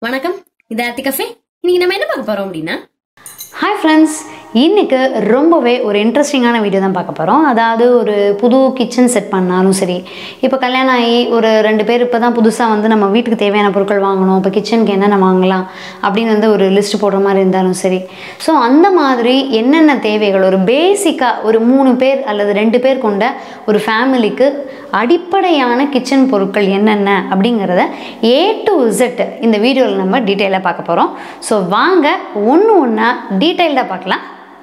வணக்கம் இது ஆர்த்தி கஃபே இன்னைக்கு நம்ம என்ன பார்க்க போறோம் அப்படின்னா ஹாய் ஃப்ரெண்ட்ஸ் இன்னைக்கு ரொம்பவே ஒரு இன்ட்ரெஸ்டிங்கான வீடியோ தான் பார்க்க போகிறோம் அதாவது ஒரு புது கிச்சன் செட் பண்ணாலும் சரி இப்போ கல்யாணம் ஆகி ஒரு ரெண்டு பேர் இப்போ தான் புதுசாக வந்து நம்ம வீட்டுக்கு தேவையான பொருட்கள் வாங்கணும் இப்போ கிச்சனுக்கு என்னென்ன வாங்கலாம் அப்படின்னு வந்து ஒரு லிஸ்ட் போடுற மாதிரி இருந்தாலும் சரி ஸோ அந்த மாதிரி என்னென்ன தேவைகள் ஒரு பேசிக்காக ஒரு மூணு பேர் அல்லது ரெண்டு பேர் கொண்ட ஒரு ஃபேமிலிக்கு அடிப்படையான கிச்சன் பொருட்கள் என்னென்ன அப்படிங்கிறத ஏ டு Z இந்த வீடியோவில் நம்ம டீட்டெயிலாக பார்க்க போகிறோம் ஸோ வாங்க ஒன்று ஒன்றா டீட்டெயில்டாக பார்க்கலாம்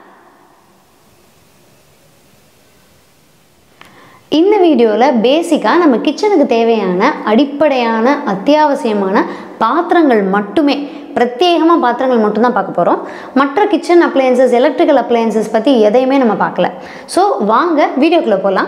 இந்த வீடியோவில் பேசிக்காக நம்ம கிச்சனுக்கு தேவையான அடிப்படையான அத்தியாவசியமான பாத்திரங்கள் மட்டுமே பிரத்யேகமாக பாத்திரங்கள் மட்டும்தான் பார்க்க போகிறோம் மற்ற கிச்சன் அப்ளையன்சஸ் எலக்ட்ரிக்கல் அப்ளையன்சஸ் பற்றி எதையுமே நம்ம பார்க்கல ஸோ வாங்க வீடியோக்குள்ளே போகலாம்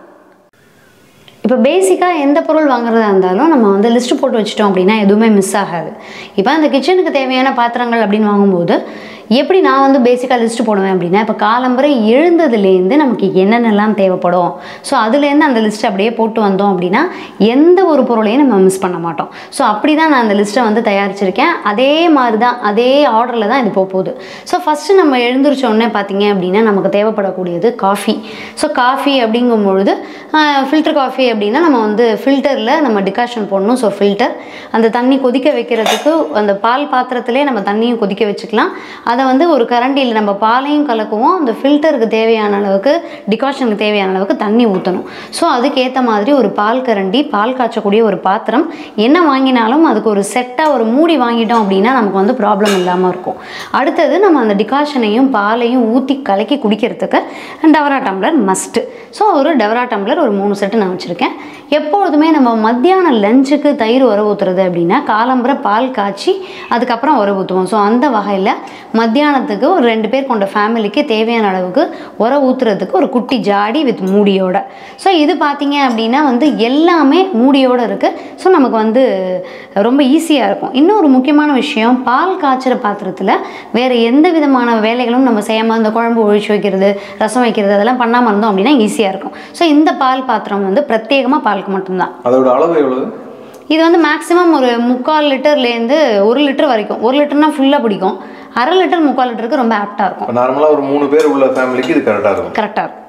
இப்போ பேசிக்காக எந்த பொருள் வாங்குறதா இருந்தாலும் நம்ம வந்து லிஸ்ட்டு போட்டு வச்சிட்டோம் அப்படின்னா எதுவுமே மிஸ் ஆகாது இப்போ அந்த கிச்சனுக்கு தேவையான பாத்திரங்கள் அப்படின்னு வாங்கும்போது எப்படி நான் வந்து பேசிக்காக லிஸ்ட்டு போடுவேன் அப்படின்னா இப்போ காலம்பரை எழுந்ததுலேருந்து நமக்கு என்னென்னலாம் தேவைப்படும் ஸோ அதுலேருந்து அந்த லிஸ்ட்டை அப்படியே போட்டு வந்தோம் அப்படின்னா எந்த ஒரு பொருளையும் நம்ம மிஸ் பண்ண மாட்டோம் ஸோ அப்படி தான் நான் அந்த லிஸ்ட்டை வந்து தயாரிச்சிருக்கேன் அதே மாதிரி தான் அதே ஆர்டரில் தான் இது போக போகுது ஸோ ஃபஸ்ட்டு நம்ம எழுந்திரிச்ச உடனே பார்த்தீங்க அப்படின்னா நமக்கு தேவைப்படக்கூடியது காஃபி ஸோ காஃபி அப்படிங்கும் பொழுது ஃபில்டர் காஃபி அப்படின்னா நம்ம வந்து ஃபில்டரில் நம்ம டிகாஷன் போடணும் ஸோ ஃபில்டர் அந்த தண்ணி கொதிக்க வைக்கிறதுக்கு அந்த பால் பாத்திரத்திலே நம்ம தண்ணியும் கொதிக்க வச்சுக்கலாம் அதை வந்து ஒரு கரண்டியில் நம்ம பாலையும் கலக்குவோம் அந்த ஃபில்டருக்கு தேவையான அளவுக்கு டிகாஷனுக்கு தேவையான அளவுக்கு தண்ணி ஊற்றணும் ஸோ அதுக்கேற்ற மாதிரி ஒரு பால் கரண்டி பால் காய்ச்சக்கூடிய ஒரு பாத்திரம் என்ன வாங்கினாலும் அதுக்கு ஒரு செட்டாக ஒரு மூடி வாங்கிட்டோம் அப்படின்னா நமக்கு வந்து ப்ராப்ளம் இல்லாமல் இருக்கும் அடுத்தது நம்ம அந்த டிகாஷனையும் பாலையும் ஊற்றி கலக்கி குடிக்கிறதுக்கு டவரா டம்ளர் மஸ்ட்டு ஸோ ஒரு டவரா டம்ளர் ஒரு மூணு செட்டு நான் வச்சுருக்கேன் எப்பொழுதுமே நம்ம மத்தியானம் லஞ்சுக்கு தயிர் உர ஊற்றுறது அப்படின்னா காலம்பரை பால் காய்ச்சி அதுக்கப்புறம் உர ஊற்றுவோம் ஸோ அந்த வகையில் மத்தியானத்துக்கு ஒரு ரெண்டு பேர் கொண்ட ஃபேமிலிக்கு தேவையான அளவுக்கு உர ஊற்றுறதுக்கு ஒரு குட்டி ஜாடி வித் மூடியோட ஸோ இது பார்த்தீங்க அப்படின்னா வந்து எல்லாமே மூடியோடு இருக்குது ஸோ நமக்கு வந்து ரொம்ப ஈஸியாக இருக்கும் இன்னும் ஒரு முக்கியமான விஷயம் பால் காய்ச்சிற பாத்திரத்தில் வேறு எந்த விதமான வேலைகளும் நம்ம செய்யாமல் இந்த குழம்பு ஒழிச்சு வைக்கிறது ரசம் வைக்கிறது அதெல்லாம் பண்ணாமல் இருந்தோம் அப்படின்னா ஈஸியாக இருக்கும் ஸோ இந்த பால் பாத்திரம் வந்து பிரத்யேகமாக பாலுக்கு மட்டும்தான் அதோட அளவு எவ்வளவு இது வந்து மேக்ஸிமம் ஒரு முக்கால் லிட்டர்லேருந்து ஒரு லிட்டர் வரைக்கும் ஒரு லிட்டர்னா ஃபுல்லாக பிடிக்கும் அரை லிட்டர் முக்கால் லிட்டருக்கு ரொம்ப ஆப்டாக இருக்கும் இப்போ நார்மலாக ஒரு மூணு பேர் உள்ள ஃபேமிலிக்கு இது கரெக்டாக இருக்கும் கரெக்டாக இருக்கும்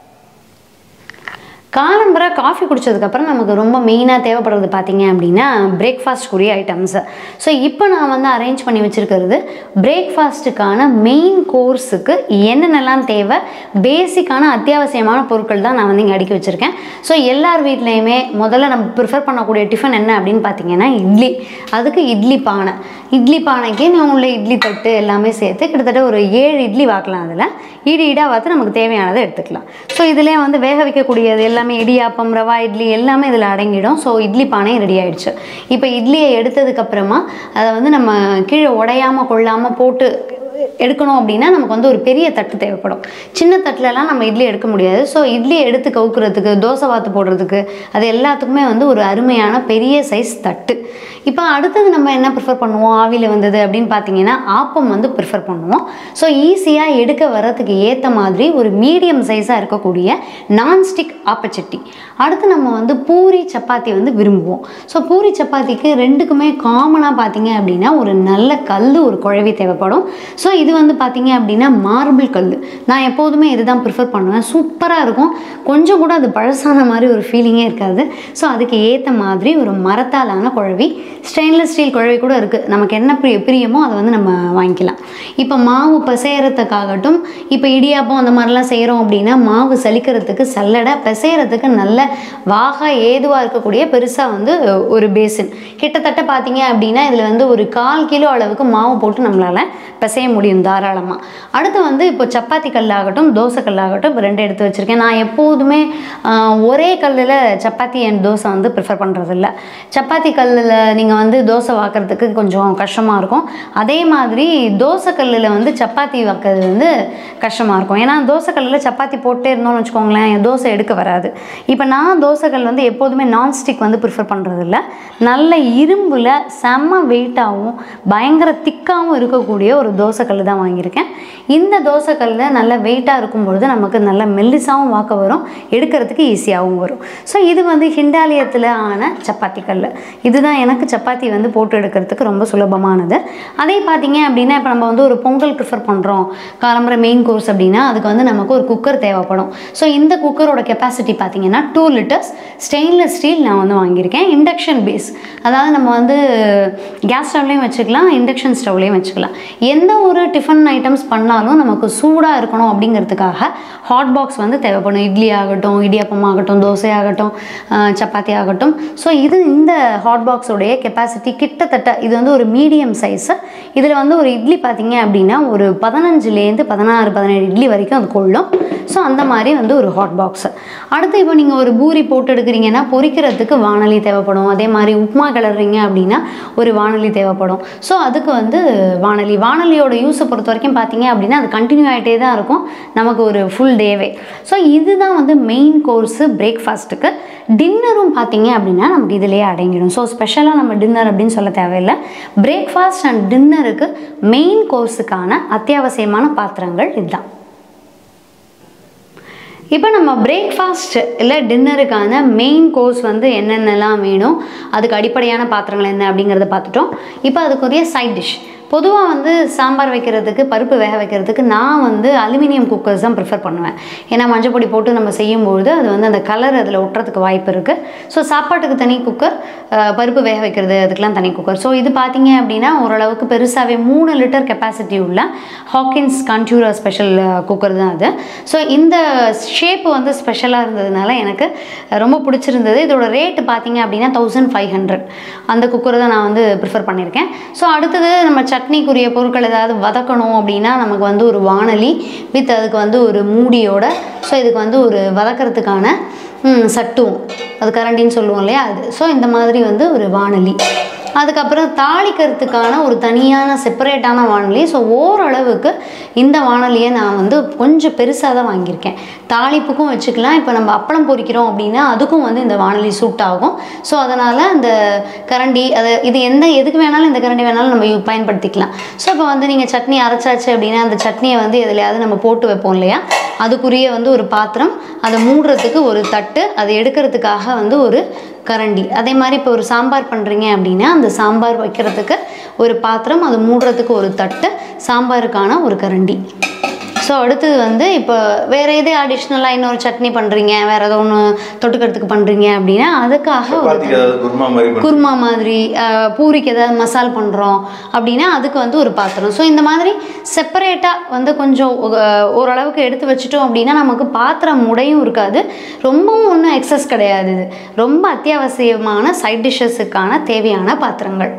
காலம்பரை காஃபி குடித்ததுக்கப்புறம் நமக்கு ரொம்ப மெயினாக தேவைப்படுறது பார்த்தீங்க அப்படின்னா பிரேக்ஃபாஸ்ட்க்குரிய ஐட்டம்ஸு ஸோ இப்போ நான் வந்து அரேஞ்ச் பண்ணி வச்சுருக்கிறது பிரேக்ஃபாஸ்ட்டுக்கான மெயின் கோர்ஸுக்கு என்னென்னலாம் தேவை பேசிக்கான அத்தியாவசியமான பொருட்கள் தான் நான் வந்து இங்கே அடுக்கி வச்சுருக்கேன் ஸோ எல்லார் வீட்லேயுமே முதல்ல நம்ம ப்ரிஃபர் பண்ணக்கூடிய டிஃபன் என்ன அப்படின்னு பார்த்தீங்கன்னா இட்லி அதுக்கு இட்லி பானை இட்லி பானைக்கு நான் உள்ள இட்லி தட்டு எல்லாமே சேர்த்து கிட்டத்தட்ட ஒரு ஏழு இட்லி வாக்கலாம் அதில் ஈடு ஈடாக பார்த்து நமக்கு தேவையானதை எடுத்துக்கலாம் ஸோ இதிலே வந்து வேக வைக்கக்கூடியது எல்லாமே இடியாப்பம் ரவா இட்லி எல்லாமே இதில் அடங்கிடும் ஸோ இட்லி பானையும் ரெடி ஆயிடுச்சு இப்போ இட்லியை எடுத்ததுக்கப்புறமா அதை வந்து நம்ம கீழே உடையாமல் கொள்ளாமல் போட்டு எடுக்கணும் அப்படின்னா நமக்கு வந்து ஒரு பெரிய தட்டு தேவைப்படும் சின்ன தட்டுலலாம் நம்ம இட்லி எடுக்க முடியாது ஸோ இட்லி எடுத்து கவுக்கிறதுக்கு தோசை வாத்து போடுறதுக்கு அது எல்லாத்துக்குமே வந்து ஒரு அருமையான பெரிய சைஸ் தட்டு இப்போ அடுத்தது நம்ம என்ன ப்ரிஃபர் பண்ணுவோம் ஆவியில் வந்தது அப்படின்னு பார்த்தீங்கன்னா ஆப்பம் வந்து ப்ரிஃபர் பண்ணுவோம் ஸோ ஈஸியாக எடுக்க வர்றதுக்கு ஏற்ற மாதிரி ஒரு மீடியம் சைஸாக இருக்கக்கூடிய நான்ஸ்டிக் ஆப்பச்சட்டி அடுத்து நம்ம வந்து பூரி சப்பாத்தி வந்து விரும்புவோம் ஸோ பூரி சப்பாத்திக்கு ரெண்டுக்குமே காமனாக பார்த்தீங்க அப்படின்னா ஒரு நல்ல கல் ஒரு குழவி தேவைப்படும் ஸோ இது வந்து பார்த்தீங்க அப்படின்னா மார்பிள் கல் நான் எப்போதுமே இதுதான் ப்ரிஃபர் பண்ணுவேன் சூப்பராக இருக்கும் கொஞ்சம் கூட அது பழசான மாதிரி ஒரு ஃபீலிங்கே இருக்காது ஸோ அதுக்கு ஏற்ற மாதிரி ஒரு மரத்தாலான குழவி ஸ்டெயின்லெஸ் ஸ்டீல் குழவி கூட இருக்குது நமக்கு என்ன பிரிய பிரியமோ அதை வந்து நம்ம வாங்கிக்கலாம் இப்போ மாவு பிசையறதுக்காகட்டும் இப்போ இடியாப்பம் அந்த மாதிரிலாம் செய்கிறோம் அப்படின்னா மாவு சலிக்கிறதுக்கு சல்லடை பிசையறதுக்கு நல்ல வாகா ஏதுவாக இருக்கக்கூடிய பெருசாக வந்து ஒரு பேசின் கிட்டத்தட்ட பார்த்தீங்க அப்படின்னா இதில் வந்து ஒரு கால் கிலோ அளவுக்கு மாவு போட்டு நம்மளால் பிசைய முடியும் தாராளமாக அடுத்து வந்து இப்போ சப்பாத்தி கல்லாகட்டும் தோசை கல்லாகட்டும் இப்போ ரெண்டு எடுத்து வச்சுருக்கேன் நான் எப்போதுமே ஆஹ், ஒரே கல்லில் சப்பாத்தி அண்ட் தோசை வந்து ப்ரிஃபர் பண்ணுறதில்ல சப்பாத்தி கல்லில் நீங்கள் வந்து தோசை வாக்குறதுக்கு கொஞ்சம் கஷ்டமாக இருக்கும் அதே மாதிரி தோசை கல்லில் வந்து சப்பாத்தி வாக்குறது வந்து கஷ்டமாக இருக்கும் ஏன்னா தோசை கல்லில் சப்பாத்தி போட்டே இருந்தோம்னு வச்சுக்கோங்களேன் தோசை எடுக்க வராது இப்போ நான் தோசைகள் வந்து எப்போதுமே நான்ஸ்டிக் வந்து ப்ரிஃபர் பண்ணுறதில்ல நல்ல இரும்பில் செம்ம வெயிட்டாகவும் பயங்கர திக்காகவும் இருக்கக்கூடிய ஒரு தோசைக்கல் தான் வாங்கியிருக்கேன் இந்த தோசைக்கல்லில் நல்ல வெயிட்டாக இருக்கும் பொழுது நமக்கு நல்ல மெல்லிசாவும் வாக்க வரும் எடுக்கிறதுக்கு ஈஸியாகவும் வரும் ஸோ இது வந்து ஹிண்டாலியத்தில் ஆன சப்பாத்தி கல் இதுதான் எனக்கு சப்பாத்தி வந்து போட்டு எடுக்கிறதுக்கு ரொம்ப சுலபமானது அதே பார்த்தீங்க அப்படின்னா இப்போ நம்ம வந்து ஒரு பொங்கல் ப்ரிஃபர் பண்ணுறோம் காலம்பரை மெயின் கோர்ஸ் அப்படின்னா அதுக்கு வந்து நமக்கு ஒரு குக்கர் தேவைப்படும் ஸோ இந்த குக்கரோட கெப்பாசிட்டி பார்த்தீங்கன்னா டூ லிட்டர்ஸ் ஸ்டெயின்லெஸ் ஸ்டீல் நான் வந்து வாங்கியிருக்கேன் இண்டக்ஷன் பேஸ் அதாவது நம்ம வந்து கேஸ் ஸ்டவ்லேயும் வச்சுக்கலாம் இண்டக்ஷன் ஸ்டவ்லேயும் வச்சுக்கலாம் எந்த ஒரு டிஃபன் ஐட்டம்ஸ் பண்ணாலும் நமக்கு சூடாக இருக்கணும் அப்படிங்கிறதுக்காக ஹாட் பாக்ஸ் வந்து தேவைப்படும் இட்லி ஆகட்டும் இடியாப்பம் ஆகட்டும் தோசை ஆகட்டும் ஆஹ் சப்பாத்தி ஆகட்டும் ஸோ இது இந்த ஹாட் பாக்ஸோடைய கெப்பாசிட்டி கிட்டத்தட்ட இது வந்து ஒரு மீடியம் சைஸு இதில் வந்து ஒரு இட்லி பார்த்தீங்க அப்படின்னா ஒரு பதினஞ்சுலேருந்து பதினாறு பதினேழு இட்லி வரைக்கும் அது கொள்ளும் ஸோ அந்த மாதிரி வந்து ஒரு ஹாட் பாக்ஸ் அடுத்து இப்போ நீங்கள் ஒரு பூரி போட்டு எடுக்கிறீங்கன்னா பொரிக்கிறதுக்கு வானொலி தேவைப்படும் அதே மாதிரி உப்புமா கிளறீங்க அப்படின்னா ஒரு வானொலி தேவைப்படும் ஸோ அதுக்கு வந்து வானொலி வானொலியோட யூஸை பொறுத்த வரைக்கும் பார்த்தீங்க அப்படின்னா அது கண்டினியூ ஆகிட்டே தான் இருக்கும் நமக்கு ஒரு ஃபுல் டேவே ஸோ இதுதான் வந்து மெயின் கோர்ஸு பிரேக்ஃபாஸ்ட்டுக்கு டின்னரும் பார்த்தீங்க அப்படின்னா நமக்கு இதிலேயே அடங்கிடும் ஸோ ஸ்பெஷலாக நம்ம டின்னர் அப்படின்னு சொல்ல தேவையில்லை பிரேக்ஃபாஸ்ட் அண்ட் டின்னருக்கு மெயின் கோர்ஸுக்கான அத்தியாவசியமான பாத்திரங்கள் இதுதான் இப்போ நம்ம பிரேக்ஃபாஸ்ட் இல்லை டின்னருக்கான மெயின் கோர்ஸ் வந்து என்னென்னலாம் வேணும் அதுக்கு அடிப்படையான பாத்திரங்கள் என்ன அப்படிங்கிறத பார்த்துட்டோம் இப்போ அதுக்குரிய சைட் டிஷ் பொதுவாக வந்து சாம்பார் வைக்கிறதுக்கு பருப்பு வேக வைக்கிறதுக்கு நான் வந்து அலுமினியம் குக்கர்ஸ் தான் ப்ரிஃபர் பண்ணுவேன் ஏன்னா மஞ்சள் பொடி போட்டு நம்ம செய்யும்பொழுது அது வந்து அந்த கலர் அதில் ஒட்டுறதுக்கு வாய்ப்பு இருக்குது ஸோ சாப்பாட்டுக்கு தனி குக்கர் அஹ், பருப்பு வேக வைக்கிறது அதுக்கெலாம் தனி குக்கர் ஸோ இது பார்த்தீங்க அப்படின்னா ஓரளவுக்கு பெருசாகவே மூணு லிட்டர் கெப்பாசிட்டி உள்ள ஹாக்கின்ஸ் கன்டியூரா ஸ்பெஷல் குக்கர் தான் அது ஸோ இந்த ஷேப் வந்து ஸ்பெஷலாக இருந்ததுனால எனக்கு ரொம்ப பிடிச்சிருந்தது இதோட ரேட்டு பார்த்தீங்க அப்படின்னா தௌசண்ட் ஃபைவ் ஹண்ட்ரட் அந்த குக்கர் தான் நான் வந்து ப்ரிஃபர் பண்ணியிருக்கேன் ஸோ அடுத்தது நம்ம சட்னிக்குரிய பொருட்கள் ஏதாவது வதக்கணும் அப்படின்னா நமக்கு வந்து ஒரு வானலி வித் அதுக்கு வந்து ஒரு மூடியோட ஸோ இதுக்கு வந்து ஒரு வதக்கிறதுக்கான ம், சட்டுவம் அது கரண்டின்னு சொல்லுவோம் இல்லையா அது ஸோ இந்த மாதிரி வந்து ஒரு வானலி அதுக்கப்புறம் தாளிக்கிறதுக்கான ஒரு தனியான செப்பரேட்டான வானொலி ஸோ ஓரளவுக்கு இந்த வானொலியை நான் வந்து கொஞ்சம் பெருசாக தான் வாங்கியிருக்கேன் தாளிப்புக்கும் வச்சுக்கலாம் இப்போ நம்ம அப்பளம் பொரிக்கிறோம் அப்படின்னா அதுக்கும் வந்து இந்த வானொலி சூட் ஆகும் ஸோ அதனால் அந்த கரண்டி அது இது எந்த எதுக்கு வேணாலும் இந்த கரண்டி வேணாலும் நம்ம யூ- பயன்படுத்திக்கலாம் ஸோ இப்போ வந்து நீங்கள் சட்னி அரைச்சாச்சு அப்படின்னா அந்த சட்னியை வந்து எதுலையாவது நம்ம போட்டு வைப்போம் இல்லையா அதுக்குரிய வந்து ஒரு பாத்திரம் அதை மூடுறதுக்கு ஒரு தட்டு அதை எடுக்கிறதுக்காக வந்து ஒரு கரண்டி அதே மாதிரி இப்போ ஒரு சாம்பார் பண்ணுறீங்க அப்படின்னா அந்த சாம்பார் வைக்கிறதுக்கு ஒரு பாத்திரம் அது மூடுறதுக்கு ஒரு தட்டு சாம்பாருக்கான ஒரு கரண்டி ஸோ அடுத்தது வந்து இப்போ வேறு எதே அடிஷ்னலாக இன்னொரு சட்னி பண்ணுறீங்க வேறு ஏதோ ஒன்று தொட்டுக்கிறதுக்கு பண்ணுறீங்க அப்படின்னா அதுக்காக ஒரு சப்பாத்திக்கு ஏதாவது குருமா மாதிரி பண்ணி குருமா மாதிரி அஹ், பூரிக்கு ஏதாவது மசால் பண்ணுறோம் அப்படின்னா அதுக்கு வந்து ஒரு பாத்திரம் ஸோ இந்த மாதிரி செப்பரேட்டாக வந்து கொஞ்சம் அஹ், ஓரளவுக்கு எடுத்து வச்சுட்டோம் அப்படின்னா நமக்கு பாத்திரம் முடையும் இருக்காது ரொம்பவும் ஒன்றும் எக்ஸஸ் கிடையாது இது ரொம்ப அத்தியாவசியமான சைட் டிஷ்ஷஸுக்கான தேவையான பாத்திரங்கள்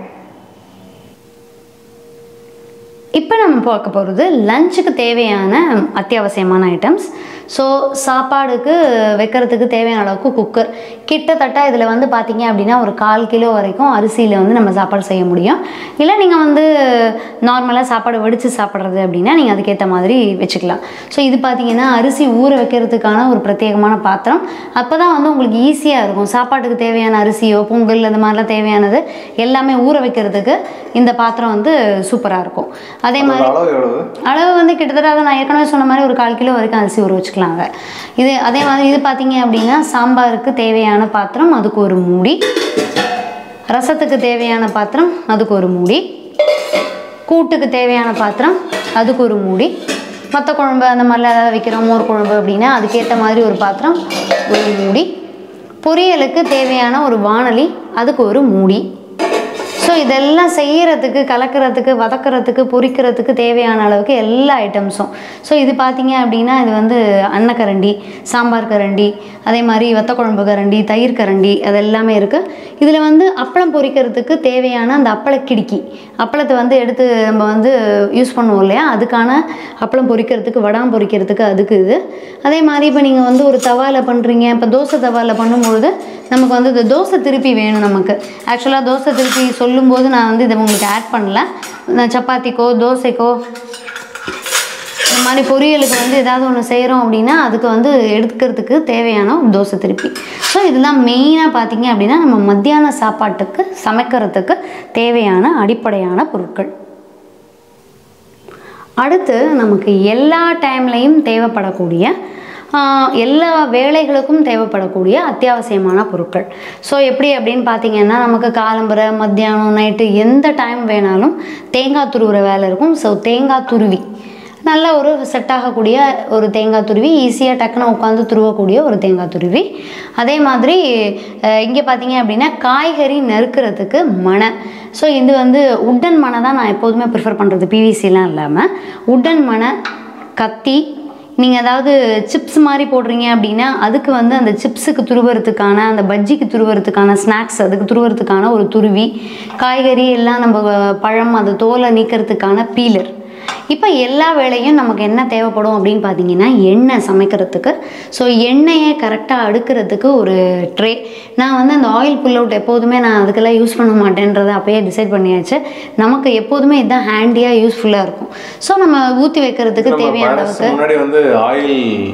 இப்போ நம்ம பார்க்க போகிறது லஞ்சுக்கு தேவையான அத்தியாவசியமான ஐட்டம்ஸ் ஸோ சாப்பாடுக்கு வைக்கிறதுக்கு தேவையான அளவுக்கு குக்கர் கிட்டத்தட்ட இதில் வந்து பார்த்தீங்க அப்படின்னா ஒரு கால் கிலோ வரைக்கும் அரிசியில் வந்து நம்ம சாப்பாடு செய்ய முடியும் இல்லை நீங்கள் வந்து நார்மலாக சாப்பாடு வடித்து சாப்பிட்றது அப்படின்னா நீங்கள் அதுக்கேற்ற மாதிரி வச்சுக்கலாம் ஸோ இது பார்த்தீங்கன்னா அரிசி ஊற வைக்கிறதுக்கான ஒரு பிரத்யேகமான பாத்திரம் அப்போ தான் வந்து உங்களுக்கு ஈஸியாக இருக்கும் சாப்பாட்டுக்கு தேவையான அரிசியோ பொங்கல் அந்த மாதிரிலாம் தேவையானது எல்லாமே ஊற வைக்கிறதுக்கு இந்த பாத்திரம் வந்து சூப்பராக இருக்கும் அதே மாதிரி அதோட அளவு எவ்வளவு அளவு வந்து கிட்டத்தட்ட அதை நான் ஏற்கனவே சொன்ன மாதிரி ஒரு கால் கிலோ வரைக்கும் அரிசி ஊற வச்சுக்கலாங்க இது அதே மாதிரி இது பார்த்தீங்க அப்படின்னா சாம்பாருக்கு தேவையான பாத்திரம் அதுக்கு ஒரு மூடி ரசத்துக்கு தேவையான பாத்திரம் அதுக்கு ஒரு மூடி கூட்டுக்கு தேவையான பாத்திரம் அதுக்கு ஒரு மூடி மற்ற குழம்பு அந்த மாதிரிலாம் ஏதாவது வைக்கிறோம் மோர் குழம்பு அப்படின்னா அதுக்கேற்ற மாதிரி ஒரு பாத்திரம் ஒரு மூடி பொரியலுக்கு தேவையான ஒரு வாணலி அதுக்கு ஒரு மூடி ஸோ இதெல்லாம் செய்யறதுக்கு கலக்கிறதுக்கு வதக்கிறதுக்கு பொரிக்கிறதுக்கு தேவையான அளவுக்கு எல்லா ஐட்டம்ஸும் ஸோ இது பார்த்தீங்க அப்படின்னா இது வந்து அன்னக்கரண்டி சாம்பார் கரண்டி அதே மாதிரி வத்த குழம்பு கரண்டி தயிர் கரண்டி அது எல்லாமே இருக்குது இதில் வந்து அப்பளம் பொரிக்கிறதுக்கு தேவையான அந்த அப்பள கிடுக்கி அப்பளத்தை வந்து எடுத்து நம்ம வந்து யூஸ் பண்ணுவோம் இல்லையா அதுக்கான அப்பளம் பொரிக்கிறதுக்கு வடாம் பொரிக்கிறதுக்கு அதுக்கு இது அதே மாதிரி இப்போ நீங்கள் வந்து ஒரு தவாவில் பண்ணுறீங்க இப்போ தோசை தவாவில் பண்ணும்பொழுது நமக்கு வந்து இந்த தோசை திருப்பி வேணும் நமக்கு ஆக்சுவலாக தோசை திருப்பி சொல்லும்போது நான் வந்து இதை உங்களுக்கு ஆட் பண்ணல நான் சப்பாத்திக்கோ தோசைக்கோ இந்த மாதிரி பொரியலுக்கு வந்து ஏதாவது ஒன்று செய்கிறோம் அப்படின்னா அதுக்கு வந்து எடுக்கிறதுக்கு தேவையான ஒரு தோசை திருப்பி ஸோ இதெல்லாம் மெயினாக பார்த்தீங்க அப்படின்னா நம்ம மத்தியான சாப்பாட்டுக்கு சமைக்கிறதுக்கு தேவையான அடிப்படையான பொருட்கள் அடுத்து நமக்கு எல்லா டைம்லையும் தேவைப்படக்கூடிய ஆஹ் எல்லா வேலைகளுக்கும் தேவைப்படக்கூடிய அத்தியாவசியமான பொருட்கள் ஸோ எப்படி அப்படின்னு பார்த்தீங்கன்னா நமக்கு காலம்பரை மத்தியானம் நைட்டு எந்த டைம் வேணாலும் தேங்காய் துருவுற வேலை இருக்கும் ஸோ தேங்காய் துருவி நல்ல ஒரு செட் ஆகக்கூடிய ஒரு தேங்காய் துருவி ஈஸியாக டக்குன்னு உட்காந்து துருவக்கூடிய ஒரு தேங்காய் துருவி அதே மாதிரி இங்கே பார்த்தீங்க அப்படின்னா காய்கறி நறுக்கிறதுக்கு மணை ஸோ இது வந்து உட்டன் மணை தான் நான் எப்போதுமே ப்ரிஃபர் பண்ணுறது பிவிசிலாம் இல்லாமல் உட்டன் மணை கத்தி நீங்கள் ஏதாவது சிப்ஸ் மாதிரி போடுறீங்க அப்படின்னா அதுக்கு வந்து அந்த சிப்ஸுக்கு துருவறதுக்கான அந்த பஜ்ஜிக்கு துருவறதுக்கான ஸ்நாக்ஸ் அதுக்கு துருவறதுக்கான ஒரு துருவி காய்கறி எல்லாம் நம்ம பழம் அந்த தோலை நீக்கிறதுக்கான பீலர் இப்போ எல்லா வேலையும் நமக்கு என்ன தேவைப்படும் அப்படின்னு பார்த்தீங்கன்னா எண்ணெய் சமைக்கிறதுக்கு ஸோ எண்ணெயை கரெக்டாக அடுக்கிறதுக்கு ஒரு ட்ரே நான் வந்து அந்த ஆயில் புல் அவுட் எப்போதுமே நான் அதுக்கெல்லாம் யூஸ் பண்ண மாட்டேன்றதை அப்பயே டிசைட் பண்ணியாச்சு நமக்கு எப்போதுமே இதுதான் ஹேண்டியாக யூஸ்ஃபுல்லாக இருக்கும் ஸோ நம்ம ஊற்றி வைக்கிறதுக்கு நம்ம தேவையான parents அளவுக்கு முன்னாடி வந்து ஆயில்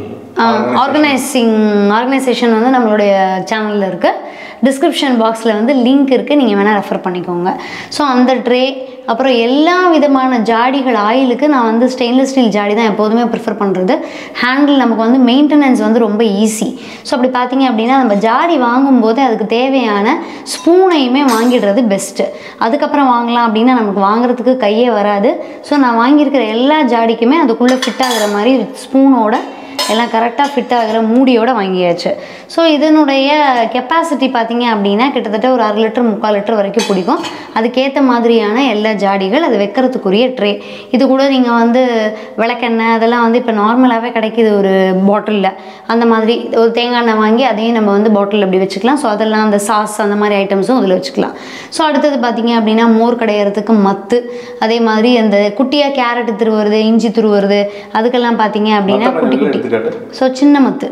ஆர்கனைசிங் ஆர்கனைசேஷன் வந்து நம்மளுடைய சேனலில் இருக்குது டிஸ்கிரிப்ஷன் பாக்ஸில் வந்து லிங்க் இருக்குது நீங்கள் வேணால் ரெஃபர் பண்ணிக்கோங்க ஸோ அந்த ட்ரே அப்புறம் எல்லா விதமான ஜாடிகள் ஆயிலுக்கு நான் வந்து ஸ்டெயின்லெஸ் ஸ்டீல் ஜாடி தான் எப்போதுமே ப்ரிஃபர் பண்ணுறது ஹேண்டில் நமக்கு வந்து மெயின்டெனன்ஸ் வந்து ரொம்ப ஈஸி ஸோ அப்படி பார்த்தீங்க அப்படின்னா நம்ம ஜாடி வாங்கும்போது அதுக்கு தேவையான ஸ்பூனையுமே வாங்கிடுறது பெஸ்ட்டு அதுக்கப்புறம் வாங்கலாம் அப்படின்னா நமக்கு வாங்குறதுக்கு கையே வராது ஸோ நான் வாங்கியிருக்கிற எல்லா ஜாடிக்குமே அதுக்குள்ளே ஃபிட் ஆகுற மாதிரி ஸ்பூனோட எல்லாம் கரெக்டாக ஃபிட் ஆகிற மூடியோட வாங்கியாச்சு ஸோ இதனுடைய கெப்பாசிட்டி பார்த்தீங்க அப்படின்னா கிட்டத்தட்ட ஒரு அரை லிட்டர் முக்கால் லிட்டர் வரைக்கும் பிடிக்கும் அதுக்கேற்ற மாதிரியான எல்லா ஜாடிகள் அது வைக்கிறதுக்குரிய ட்ரே இது கூட நீங்கள் வந்து விளக்கெண்ணெய் அதெல்லாம் வந்து இப்போ நார்மலாகவே கிடைக்கிது ஒரு பாட்டிலில் அந்த மாதிரி ஒரு தேங்காய் எண்ணெய் வாங்கி அதையும் நம்ம வந்து பாட்டிலில் அப்படி வச்சுக்கலாம் ஸோ அதெல்லாம் அந்த சாஸ் அந்த மாதிரி ஐட்டம்ஸும் அதில் வச்சுக்கலாம் ஸோ அடுத்தது பார்த்தீங்க அப்படின்னா மோர் கடையிறதுக்கு மத்து அதே மாதிரி அந்த குட்டியாக கேரட் துருவுறது இஞ்சி துருவுறது அதுக்கெல்லாம் பார்த்தீங்க அப்படின்னா குட்டி குட்டி எடுத்துக்காட்டு ஸோ சின்ன மத்து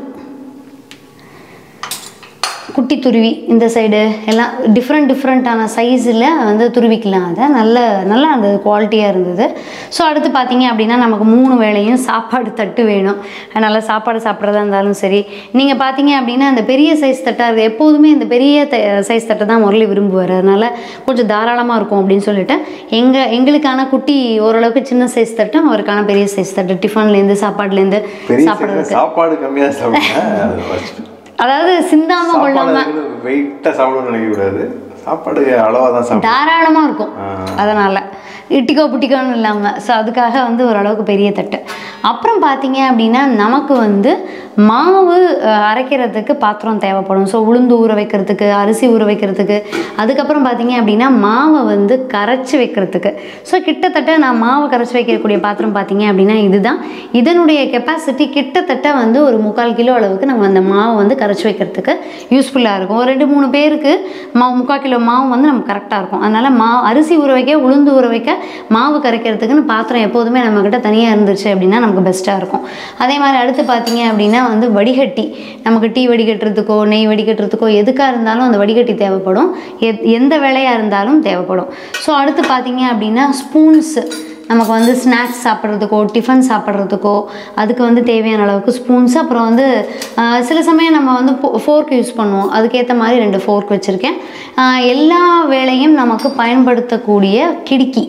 குட்டி துருவி இந்த சைடு எல்லாம் டிஃப்ரெண்ட் டிஃப்ரெண்ட்டான சைஸில் வந்து துருவிக்கலாம் அதை நல்ல நல்ல அந்த குவாலிட்டியாக இருந்தது ஸோ அடுத்து பார்த்தீங்க அப்படின்னா நமக்கு மூணு வேளையும் சாப்பாடு தட்டு வேணும் நல்லா சாப்பாடு சாப்பிட்றதா இருந்தாலும் சரி நீங்கள் பார்த்தீங்க அப்படின்னா அந்த பெரிய சைஸ் தட்டாக இருக்குது எப்போதுமே இந்த பெரிய சைஸ் தட்டை தான் முரளி விரும்புவார் அதனால் கொஞ்சம் தாராளமாக இருக்கும் அப்படின்னு சொல்லிட்டு எங்கள் எங்களுக்கான குட்டி ஓரளவுக்கு சின்ன சைஸ் தட்டும் அவருக்கான பெரிய சைஸ் தட்டு டிஃபன்லேருந்து சாப்பாடுலேருந்து பெரிய சாப்பிட்றதுக்கு size சாப்பாடு கம்மியா சாப்பிடுங்க அதாவது சிந்தாம கொள்ளாம சாப்பாடு வெயிட்டா சாப்பிடணும்னு நினைக்க கூடாது சாப்பாடு அளவா தான் சாப்பிடணும் தாராளமாக இருக்கும் ஆ. அதனால் இட்டிக்கோ புட்டிக்கோன்னு இல்லாமல் ஸோ அதுக்காக வந்து ஓரளவுக்கு பெரிய தட்டு அப்புறம் பார்த்தீங்க அப்படின்னா நமக்கு வந்து மாவு அஹ், அரைக்கிறதுக்கு பாத்திரம் தேவைப்படும் ஸோ உளுந்து ஊற வைக்கிறதுக்கு அரிசி ஊற வைக்கிறதுக்கு அதுக்கப்புறம் பார்த்தீங்க அப்படின்னா மாவை வந்து கரைச்சி வைக்கிறதுக்கு ஸோ கிட்டத்தட்ட நான் மாவு கரைச்சி வைக்கக்கூடிய பாத்திரம் பார்த்தீங்க அப்படின்னா இதுதான் இதனுடைய கெப்பாசிட்டி கிட்டத்தட்ட வந்து ஒரு முக்கால் கிலோ அளவுக்கு நம்ம அந்த மாவை வந்து கரைச்சி வைக்கிறதுக்கு யூஸ்ஃபுல்லாக இருக்கும் ஒரு ரெண்டு மூணு பேருக்கு மா முக்கால் கிலோ மாவு வந்து நமக்கு கரெக்டாக இருக்கும் அதனால் மா அரிசி ஊற வைக்க உளுந்து ஊற வைக்க மாவு கரைக்கிறதுக்குன்னு பாத்திரம் எப்போதுமே நம்மக்கிட்ட தனியாக இருந்துச்சு அப்படின்னா நமக்கு பெஸ்ட்டாக இருக்கும் அதே மாதிரி அடுத்து பார்த்தீங்க அப்படின்னா வந்து வடிகட்டி நமக்கு டீ வடிகட்டுறதுக்கோ நெய் வடிகட்டுறதுக்கோ எதுக்காக இருந்தாலும் அந்த வடிகட்டி தேவைப்படும் எத் எந்த வேலையாக இருந்தாலும் தேவைப்படும் ஸோ அடுத்து பார்த்தீங்க அப்படின்னா ஸ்பூன்ஸு நமக்கு வந்து ஸ்நாக்ஸ் சாப்பிட்றதுக்கோ டிஃபன் சாப்பிட்றதுக்கோ அதுக்கு வந்து தேவையான அளவுக்கு ஸ்பூன்ஸ் அப்புறம் வந்து ஆஹ், சில சமயம் நம்ம வந்து ஃபோர்க் யூஸ் பண்ணுவோம் அதுக்கேற்ற மாதிரி ரெண்டு ஃபோர்க் வச்சுருக்கேன் ஆஹ், எல்லா வேலையும் நமக்கு பயன்படுத்தக்கூடிய கிடுக்கி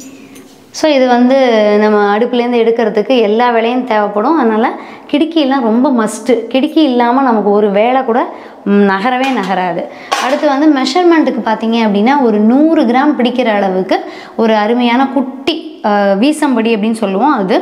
ஸோ இது வந்து நம்ம அடுப்புலேருந்து எடுக்கிறதுக்கு எல்லா வேலையும் தேவைப்படும் அதனால் கிடுக்கியெல்லாம் ரொம்ப மஸ்ட்டு கிடுக்கி இல்லாமல் நமக்கு ஒரு வேலை கூட ம், நகரவே நகராது அடுத்து வந்து மெஷர்மெண்ட்டுக்கு பார்த்தீங்க அப்படின்னா ஒரு நூறு கிராம் பிடிக்கிற அளவுக்கு ஒரு அருமையான குட்டி அஹ், வீசம்படி அப்படின்னு சொல்லுவோம் அது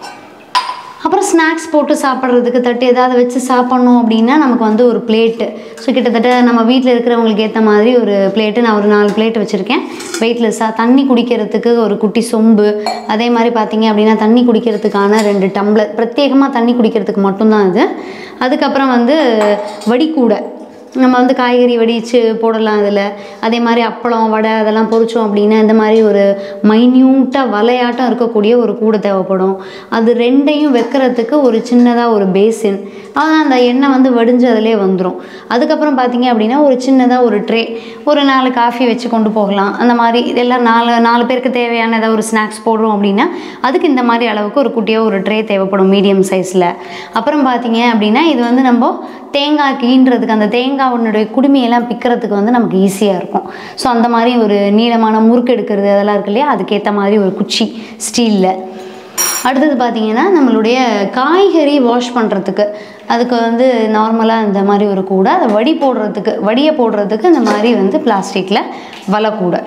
அப்புறம் ஸ்நாக்ஸ் போட்டு சாப்பிட்றதுக்கு தட்டு ஏதாவது வச்சு சாப்பிட்ணும் அப்படின்னா நமக்கு வந்து ஒரு பிளேட்டு ஸோ கிட்டத்தட்ட நம்ம வீட்டில் இருக்கிறவங்களுக்கு ஏற்ற மாதிரி ஒரு பிளேட்டு நான் ஒரு நாலு பிளேட் வச்சுருக்கேன் வெயிட்லெஸ்ஸாக தண்ணி குடிக்கிறதுக்கு ஒரு குட்டி சொம்பு அதே மாதிரி பார்த்தீங்க அப்படின்னா தண்ணி குடிக்கிறதுக்கான ரெண்டு டம்ளர் பிரத்யேகமாக தண்ணி குடிக்கிறதுக்கு மட்டும்தான் இது அதுக்கப்புறம் வந்து வடிக்கூடை நம்ம வந்து காய்கறி வடித்து போடலாம் அதில் அதே மாதிரி அப்பளம் வடை அதெல்லாம் பொரிச்சோம் அப்படின்னா இந்த மாதிரி ஒரு மைன்யூட்டாக வலையாட்டம் இருக்கக்கூடிய ஒரு கூடை தேவைப்படும் அது ரெண்டையும் வைக்கிறதுக்கு ஒரு சின்னதாக ஒரு பேசின் அதான் அந்த எண்ணெய் வந்து வடிஞ்சு அதிலே வந்துடும் அதுக்கப்புறம் பார்த்தீங்க அப்படின்னா ஒரு சின்னதாக ஒரு ட்ரே ஒரு நாலு காஃபி வச்சு கொண்டு போகலாம் அந்த மாதிரி இதெல்லாம் நாலு நாலு பேருக்கு தேவையான ஏதாவது ஒரு ஸ்நாக்ஸ் போடுறோம் அப்படின்னா அதுக்கு இந்த மாதிரி அளவுக்கு ஒரு குட்டியாக ஒரு ட்ரே தேவைப்படும் மீடியம் சைஸில் அப்புறம் பார்த்தீங்க அப்படின்னா இது வந்து நம்ம தேங்காய் கீன்றதுக்கு அந்த தேங்காவுடைய குடுமையெல்லாம் பிக்கிறதுக்கு வந்து நமக்கு ஈஸியாக இருக்கும் ஸோ அந்த மாதிரி ஒரு நீளமான முறுக்கு எடுக்கிறது அதெல்லாம் இருக்கு இல்லையா அதுக்கேற்ற மாதிரி ஒரு குச்சி ஸ்டீலில் அடுத்தது பார்த்தீங்கன்னா நம்மளுடைய காய்கறி வாஷ் பண்ணுறதுக்கு அதுக்கு வந்து நார்மலாக இந்த மாதிரி ஒரு கூடை அதை வடி போடுறதுக்கு வடியை போடுறதுக்கு இந்த மாதிரி வந்து பிளாஸ்டிக்கில் வலை கூடை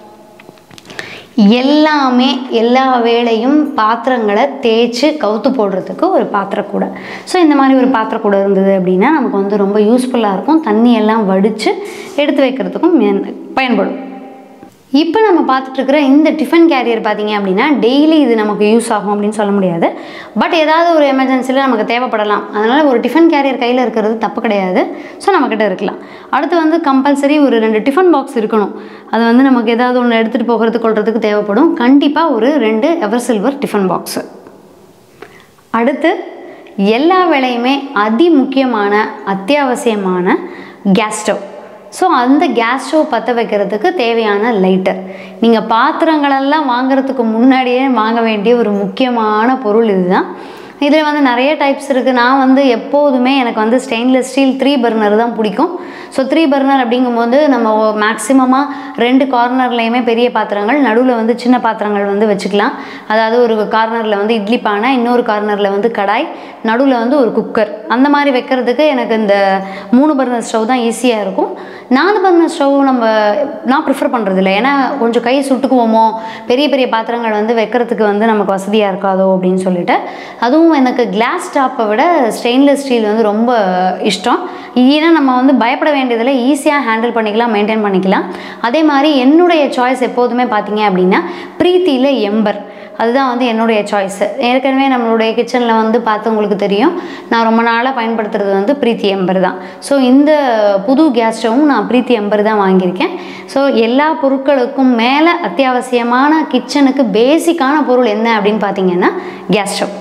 எல்லாமே எல்லா வேலையும் பாத்திரங்களை தேய்ச்சி கவுத்து போடுறதுக்கு ஒரு பாத்திரக்கூடை ஸோ இந்த மாதிரி ஒரு பாத்திரக்கூடை இருந்தது அப்படின்னா நமக்கு வந்து ரொம்ப யூஸ்ஃபுல்லாக இருக்கும் தண்ணி எல்லாம் வடித்து எடுத்து வைக்கிறதுக்கும் மேன்- பயன்படும் இப்போ நம்ம பார்த்துட்டு இருக்கிற இந்த டிஃபன் கேரியர் பார்த்தீங்க அப்படின்னா டெய்லி இது நமக்கு யூஸ் ஆகும் அப்படின்னு சொல்ல முடியாது பட் ஏதாவது ஒரு எமர்ஜென்சியில் நமக்கு தேவைப்படலாம் அதனால் ஒரு டிஃபன் கேரியர் கையில் இருக்கிறது தப்பு கிடையாது ஸோ நம்மக்கிட்ட இருக்கலாம் அடுத்து வந்து கம்பல்சரி ஒரு ரெண்டு டிஃபன் பாக்ஸ் இருக்கணும் அது வந்து நமக்கு ஏதாவது ஒன்று எடுத்துகிட்டு போகிறதுக்கு கொள்றதுக்கு தேவைப்படும் கண்டிப்பாக ஒரு ரெண்டு எவர் சில்வர் டிஃபன் பாக்ஸு அடுத்து எல்லா வேலையுமே அதி முக்கியமான அத்தியாவசியமான கேஸ் ஸ்டவ் ஸோ அந்த கேஸ் ஸ்டவ் பற்ற வைக்கிறதுக்கு தேவையான லைட்டர் நீங்கள் பாத்திரங்களெல்லாம் வாங்குறதுக்கு முன்னாடியே வாங்க வேண்டிய ஒரு முக்கியமான பொருள் இதுதான் இதில் வந்து நிறைய டைப்ஸ் இருக்குது நான் வந்து எப்போதுமே எனக்கு வந்து ஸ்டெயின்லெஸ் ஸ்டீல் த்ரீ பர்னர் தான் பிடிக்கும் ஸோ த்ரீ பர்னர் அப்படிங்கும்போது நம்ம மேக்ஸிமமாக ரெண்டு கார்னர்லேயுமே பெரிய பாத்திரங்கள் நடுவில் வந்து சின்ன பாத்திரங்கள் வந்து வச்சுக்கலாம் அதாவது ஒரு கார்னரில் வந்து இட்லி பானை இன்னொரு கார்னரில் வந்து கடாய் நடுவில் வந்து ஒரு குக்கர் அந்த மாதிரி வைக்கிறதுக்கு எனக்கு இந்த மூணு பர்னர் ஸ்டவ் தான் ஈஸியாக இருக்கும் நாலு பர்னர் ஸ்டவ் நம்ம நான் ப்ரிஃபர் பண்ணுறது இல்லை ஏன்னா கொஞ்சம் கை சுட்டுக்குவோமோ பெரிய பெரிய பாத்திரங்கள் வந்து வைக்கிறதுக்கு வந்து நமக்கு வசதியாக இருக்காதோ அப்படின்னு சொல்லிட்டு அதுவும் எனக்கு கிளாஸ் டாப்பை விட ஸ்டெயின்லெஸ் ஸ்டீல் வந்து ரொம்ப இஷ்டம் ஏன்னா நம்ம வந்து பயப்பட வேண்டியதில் ஈஸியாக ஹேண்டில் பண்ணிக்கலாம் மெயின்டைன் பண்ணிக்கலாம் அதே மாதிரி என்னுடைய சாய்ஸ் எப்போதுமே பார்த்தீங்க அப்படின்னா பிரீத்தியில் எம்பர் அதுதான் வந்து என்னுடைய சாய்ஸு ஏற்கனவே நம்மளுடைய கிச்சனில் வந்து பார்த்து உங்களுக்கு தெரியும் நான் ரொம்ப நாளாக பயன்படுத்துறது வந்து பிரீத்தி எம்பர் தான் ஸோ இந்த புது கேஸ் ஸ்டவ்வும் நான் பிரீத்தி எம்பர் தான் வாங்கியிருக்கேன் ஸோ எல்லா பொருட்களுக்கும் மேலே அத்தியாவசியமான கிச்சனுக்கு பேசிக்கான பொருள் என்ன அப்படின்னு பார்த்தீங்கன்னா கேஸ் ஸ்டவ்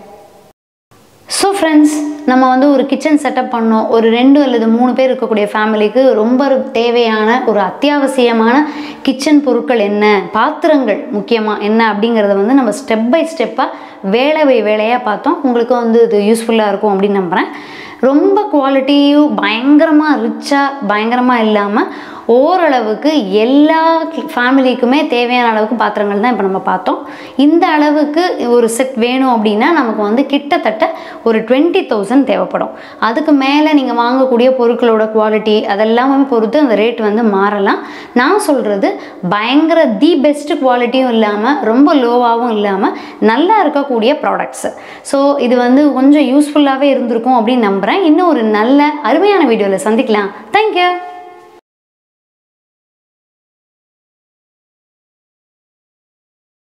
ஸோ ஃப்ரெண்ட்ஸ் நம்ம வந்து ஒரு கிச்சன் செட்டப் பண்ணோம் ஒரு ரெண்டு அல்லது மூணு பேர் இருக்கக்கூடிய ஃபேமிலிக்கு ரொம்ப தேவையான ஒரு அத்தியாவசியமான கிச்சன் பொருட்கள் என்ன பாத்திரங்கள் முக்கியமாக என்ன அப்படிங்கிறத வந்து நம்ம ஸ்டெப் பை ஸ்டெப்பாக வேலை பை வேலையாக பார்த்தோம் உங்களுக்கு வந்து இது யூஸ்ஃபுல்லாக இருக்கும் அப்படின்னு நம்புகிறேன் ரொம்ப குவாலிட்டியும் பயங்கரமாக ரிச்சாக பயங்கரமாக இல்லாமல் ஓரளவுக்கு எல்லா ஃபேமிலிக்குமே தேவையான அளவுக்கு பாத்திரங்கள் தான் இப்போ நம்ம பார்த்தோம் இந்த அளவுக்கு ஒரு செட் வேணும் அப்படின்னா நமக்கு வந்து கிட்டத்தட்ட ஒரு டுவெண்ட்டி தௌசண்ட் தேவைப்படும் அதுக்கு மேலே நீங்கள் வாங்கக்கூடிய பொருட்களோட குவாலிட்டி அதெல்லாமே பொறுத்து அந்த ரேட் வந்து மாறலாம் நான் சொல்கிறது பயங்கர தி பெஸ்ட் குவாலிட்டியும் இல்லாமல் ரொம்ப லோவாகவும் இல்லாமல் நல்லா இருக்கக்கூடிய ப்ராடக்ட்ஸு ஸோ இது வந்து கொஞ்சம் யூஸ்ஃபுல்லாகவே இருந்திருக்கும் அப்படின்னு நம்புகிறேன் இன்னும் ஒரு நல்ல அருமையான வீடியோவில் சந்திக்கலாம் தேங்க்யூ